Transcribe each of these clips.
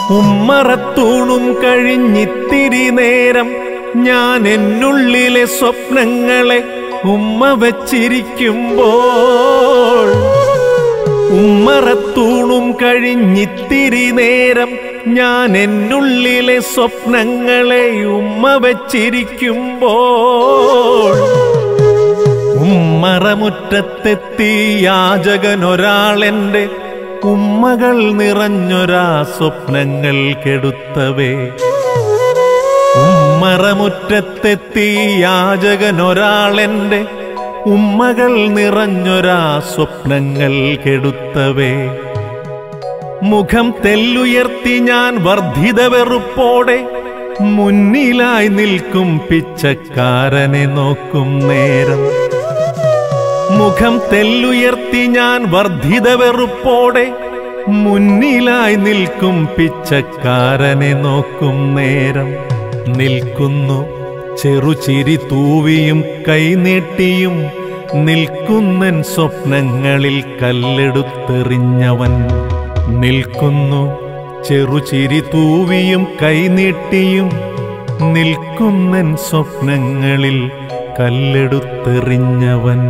ഉമ്മറത്തൂണും കഴിഞ്ഞിത്തിരി നേരം ഞാൻ എന്നുള്ളിലെ സ്വപ്നങ്ങളെ ഉമ്മ വച്ചിരിക്കുമ്പോൾ ഉമ്മറത്തൂണും കഴിഞ്ഞിത്തിരി നേരം ഞാൻ എന്നുള്ളിലെ സ്വപ്നങ്ങളെ ഉമ്മ വച്ചിരിക്കുമ്പോൾ ഉമ്മറമുറ്റത്തെത്തി യാചകനൊരാളെന്റെ ഉമ്മകൾ നിറഞ്ഞൊരാ സ്വപ്നങ്ങൾ കെടുത്തവേ ഉമ്മറമുറ്റത്തെത്തി യാചകനൊരാളെന്റെ ഉമ്മകൾ നിറഞ്ഞൊരാ സ്വപ്നങ്ങൾ കെടുത്തവേ മുഖം തെല്ലുയർത്തി ഞാൻ വർദ്ധിത വെറുപ്പോടെ മുന്നിലായി നിൽക്കും പിച്ചക്കാരനെ നോക്കും നേരം മുഖം തെല്ലുയർത്തി ഞാൻ വർദ്ധിത വെറുപ്പോടെ മുന്നിലായി നിൽക്കും പിച്ചക്കാരനെ നോക്കും നേരം നിൽക്കുന്നു ചെറുചിരി തൂവിയും കൈനീട്ടിയും നിൽക്കുന്നൻ സ്വപ്നങ്ങളിൽ കല്ലെടുത്തെറിഞ്ഞവൻ നിൽക്കുന്നു ചെറുചിരി തൂവിയും കൈനീട്ടിയും നിൽക്കുന്നൻ സ്വപ്നങ്ങളിൽ കല്ലെടുത്തെറിഞ്ഞവൻ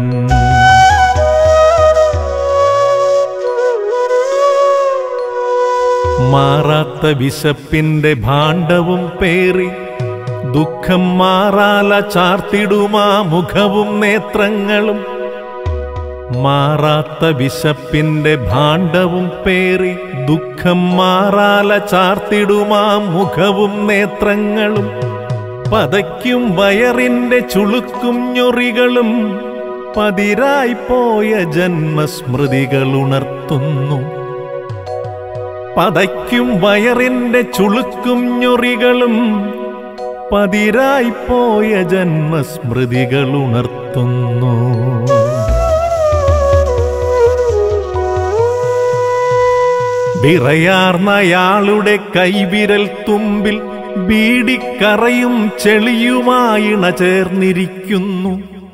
മാറാത്ത വിശപ്പിന്റെ ഭാണ്ഡവും പേറി ദുഃഖം മാറാല ചാർത്തിടുമാ മുഖവും നേത്രങ്ങളും മാറാത്ത വിശപ്പിന്റെ ഭാണ്ഡവും പേറി ദുഃഖം മാറാല ചാർത്തിടുമാ മുഖവും നേത്രങ്ങളും പതയ്ക്കും വയറിന്റെ ചുളുക്കും ഞൊറികളും പതിരായി പോയ ജന്മസ്മൃതികൾ ഉണർത്തുന്നു പതയ്ക്കും വയറിന്റെ ചുളുക്കും ഞൊറികളും പതിരായി പോയ ജന്മസ്മൃതികൾ ഉണർത്തുന്നു വിറയാർന്നയാളുടെ കൈവിരൽ തുമ്പിൽ ബീഡിക്കറയും ചെളിയുമായിണ ചേർന്നിരിക്കുന്നു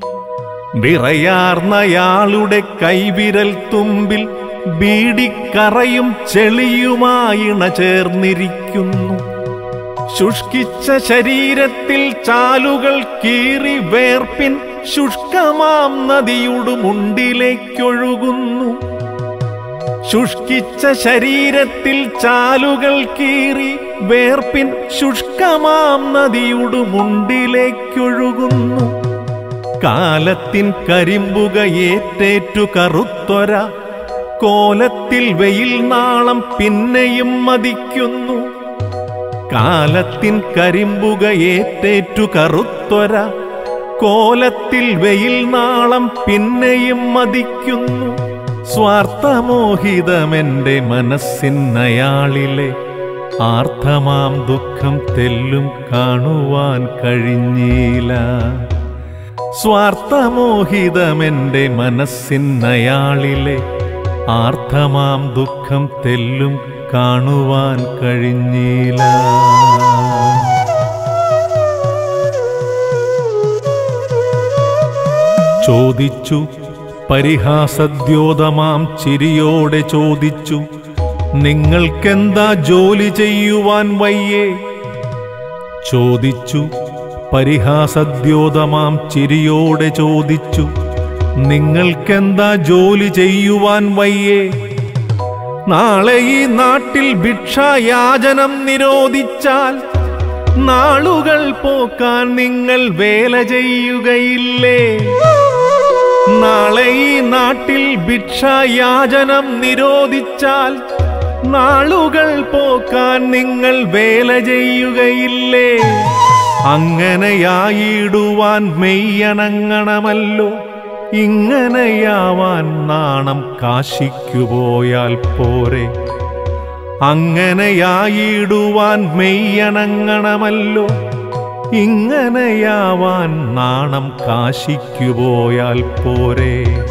വിറയാർന്നയാളുടെ കൈവിരൽ തുമ്പിൽ ബീഡിക്കറയും ചെളിയുമായിണ ചേർന്നിരിക്കുന്നു ശുഷ്കിച്ച ശരീരത്തിൽ ചാലുകൾ കീറി വേർപ്പിൻ ശുഷ്കമാം നദിയുടെ മുണ്ടിലേക്കൊഴുകുന്നു ശുഷ്കിച്ച ശരീരത്തിൽ ചാലുകൾ കീറി വേർപ്പിൻ ശുഷ്കമാം നദിയുടെ മുണ്ടിലേക്കൊഴുകുന്നു കാലത്തിൻ കരിമ്പുക ഏറ്റേറ്റു കറുത്തൊര കോലത്തിൽ വെയിൽ നാളം പിന്നെയും മതിക്കുന്നു കാലത്തിൻ കരിമ്പുക ഏറ്റേറ്റു കറുത്തൊര കോലത്തിൽ വെയിൽ നാളം പിന്നെയും മതിക്കുന്നു സ്വാർത്ഥമോഹിതമെന്റെ മനസ്സിനയാളിലെ ആർത്തമാം ദുഃഖം തെല്ലും കാണുവാൻ കഴിഞ്ഞില്ല സ്വാർത്ഥമോഹിതമെന്റെ മനസ്സിനയാളിലെ ആർത്തമാം ദുഃഖം തെല്ലും കാണുവാൻ കഴിഞ്ഞില്ല ചോദിച്ചു പരിഹാസദ്യോതമാം ചിരിയോടെ ചോദിച്ചു നിങ്ങൾക്കെന്താ ജോലി ചെയ്യുവാൻ വയ്യേ ചോദിച്ചു പരിഹാസദ്യോതമാം ചിരിയോടെ ചോദിച്ചു നിങ്ങൾക്കെന്താ ജോലി ചെയ്യുവാൻ വയ്യേ നാളെ ഈ നാട്ടിൽ ഭിക്ഷായാചനം നിരോധിച്ചാൽ നാളുകൾ പോക്കാൻ നിങ്ങൾ വേല ചെയ്യുകയില്ലേ നാളെ ഈ നാട്ടിൽ ഭിക്ഷായാചനം നിരോധിച്ചാൽ നാളുകൾ പോക്കാൻ നിങ്ങൾ വേല ചെയ്യുകയില്ലേ അങ്ങനെയായിടുവാൻ മെയ്യണങ്ങണമല്ലോ ഇങ്ങനെയാവാൻ നാണം കാശിക്കുപോയാൽ പോരെ അങ്ങനെയായിടുവാൻ മെയ്യണങ്ങണമല്ലോ ഇങ്ങനെയാവാൻ നാണം കാശിക്കുപോയാൽ പോരെ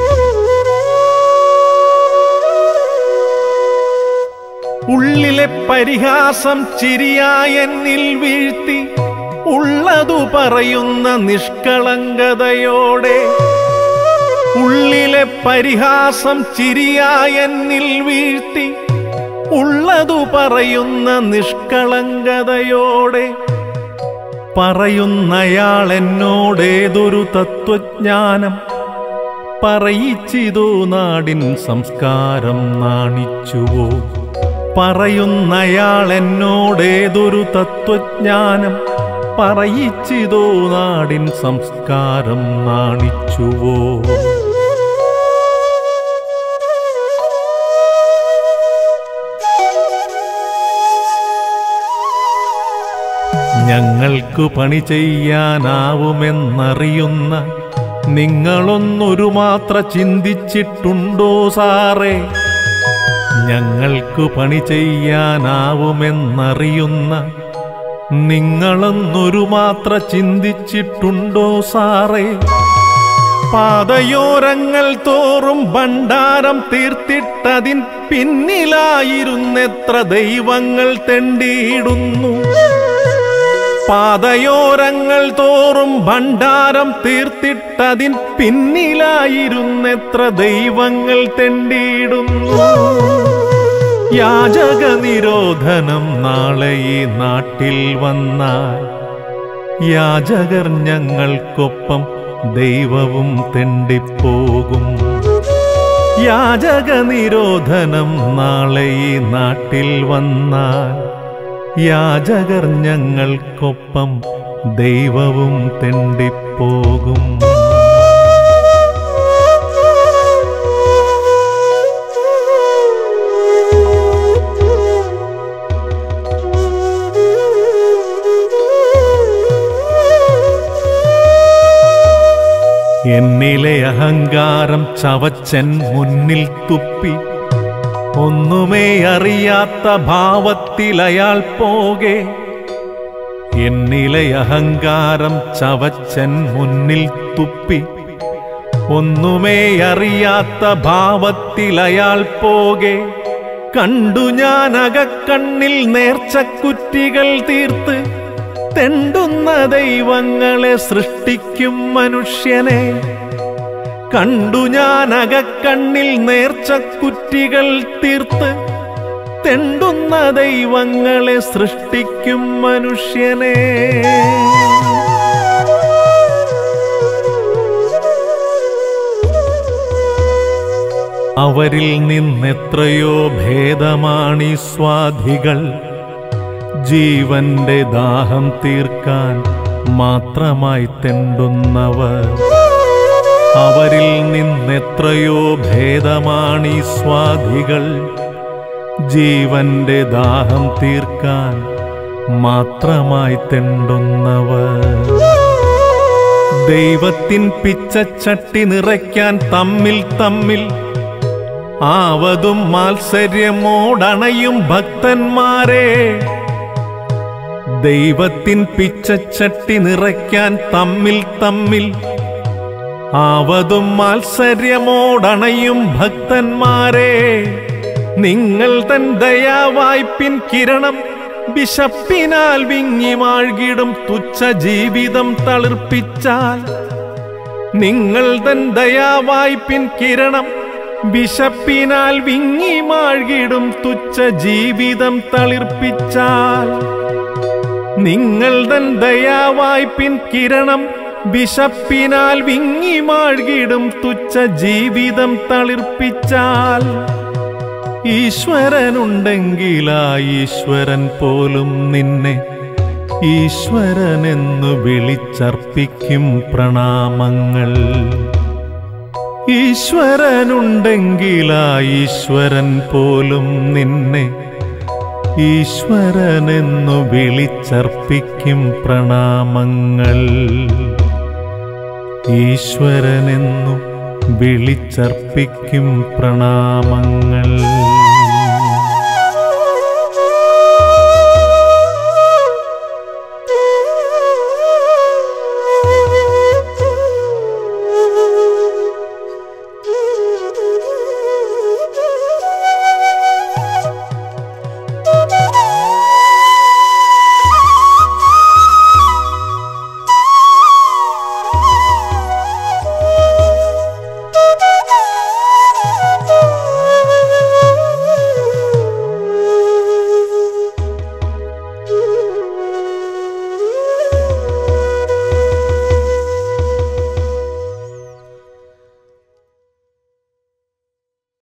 ഉള്ളിലെ പരിഹാസം ചിരിയായെന്നിൽ വീഴ്ത്തി ഉള്ളതു പറയുന്ന നിഷ്കളങ്കതയോടെ ഉള്ളിലെ പരിഹാസം ചിരിയായെന്നിൽ വീഴ്ത്തി ഉള്ളതു പറയുന്ന നിഷ്കളങ്കതയോടെ പറയുന്നയാൾ എന്നോടേതൊരു തത്വജ്ഞാനം പറയിച്ചിതോ നാടിൻ സംസ്കാരം നാണിച്ചുവോ പറയുന്നയാൾ എന്നോടേതൊരു തത്വജ്ഞാനം പറയിച്ചിതോ നാടിൻ സംസ്കാരം നാണിച്ചുവോ ഞങ്ങൾക്കു പണി ചെയ്യാനാവുമെന്നറിയുന്ന നിങ്ങളൊന്നൊരു മാത്ര ചിന്തിച്ചിട്ടുണ്ടോ സാറേ ഞങ്ങൾക്കു പണി ചെയ്യാനാവുമെന്നറിയുന്ന നിങ്ങളൊന്നൊരു മാത്ര ചിന്തിച്ചിട്ടുണ്ടോ സാറേ പാതയോരങ്ങൾ തോറും ഭണ്ഡാരം തീർത്തിട്ടതിൻ പിന്നിലായിരുന്നെത്ര ദൈവങ്ങൾ തെണ്ടിയിടുന്നു പാതയോരങ്ങൾ തോറും ഭണ്ഡാരം തീർത്തിട്ടതിൻ പിന്നിലായിരുന്നെത്ര ദൈവങ്ങൾ തെണ്ടിയിടുന്നു യാചക നിരോധനം നാളെ ഈ നാട്ടിൽ വന്നാൽ യാചകർ ഞങ്ങൾക്കൊപ്പം ദൈവവും തെണ്ടിപ്പോകും യാചക നിരോധനം നാളെ ഈ നാട്ടിൽ വന്നാൽ യാചകർ ഞങ്ങൾക്കൊപ്പം ദൈവവും തെണ്ടിപ്പോകും എന്നിലെ അഹങ്കാരം ചവച്ചൻ മുന്നിൽ തുപ്പി ഒന്നുമേ അറിയാത്ത ഭാവത്തിൽ അയാൾ പോകെ എന്നിലെ അഹങ്കാരം ചവച്ചൻ മുന്നിൽ തുപ്പി ഒന്നുമേ അറിയാത്ത ഭാവത്തിൽ അയാൾ പോകെ കണ്ടു ഞാൻ അകക്കണ്ണിൽ നേർച്ചക്കുറ്റികൾ തീർത്ത് തെണ്ടുന്ന ദൈവങ്ങളെ സൃഷ്ടിക്കും മനുഷ്യനെ കണ്ടു ഞാൻ അകക്കണ്ണിൽ നേർച്ചക്കുറ്റികൾ തീർത്ത് തെണ്ടുന്ന ദൈവങ്ങളെ സൃഷ്ടിക്കും മനുഷ്യനെ അവരിൽ നിന്നെത്രയോ ഭേദമാണീ സ്വാധികൾ ജീവന്റെ ദാഹം തീർക്കാൻ മാത്രമായി തെണ്ടുന്നവർ അവരിൽ നിന്നെത്രയോ ഭേദമാണീ സ്വാധികൾ ജീവന്റെ ദാഹം തീർക്കാൻ മാത്രമായി തെണ്ടുന്നവർ ദൈവത്തിൻ പിച്ചച്ചട്ടി നിറയ്ക്കാൻ തമ്മിൽ തമ്മിൽ ആവതും മാത്സര്യമോടണയും ഭക്തന്മാരെ ദൈവത്തിൻ പിച്ചച്ചട്ടി നിറയ്ക്കാൻ തമ്മിൽ തമ്മിൽ ആവതും മാത്സര്യമോടണയും ഭക്തന്മാരെ നിങ്ങൾ തൻ ദയാവായ്പിൻ കിരണം ബിഷപ്പിനാൽ വിങ്ങി മാഴ്കിടും തുച്ഛ ജീവിതം തളിർപ്പിച്ചാൽ നിങ്ങൾ തൻ ദയാവായ്പിൻ കിരണം ബിഷപ്പിനാൽ വിങ്ങി മാഴ്കിടും തുച്ഛ ജീവിതം തളിർപ്പിച്ചാൽ നിങ്ങൾ തൻ ദയാവായ്പിൻ കിരണം ബിഷപ്പിനാൽ വിങ്ങി മാഴ്കിടും തുച്ഛ ജീവിതം തളിർപ്പിച്ചാൽ ഈശ്വരനുണ്ടെങ്കിൽ ആ ഈശ്വരൻ പോലും നിന്നെ ഈശ്വരനെന്നു വിളിച്ചർപ്പിക്കും പ്രണാമങ്ങൾ ഈശ്വരനുണ്ടെങ്കിൽ ആ ഈശ്വരൻ പോലും നിന്നെ ഈശ്വരനെന്നു വിളിച്ചർപ്പിക്കും പ്രണാമങ്ങൾ ഈശ്വരനെന്നു വിളിച്ചർപ്പിക്കും പ്രണാമങ്ങൾ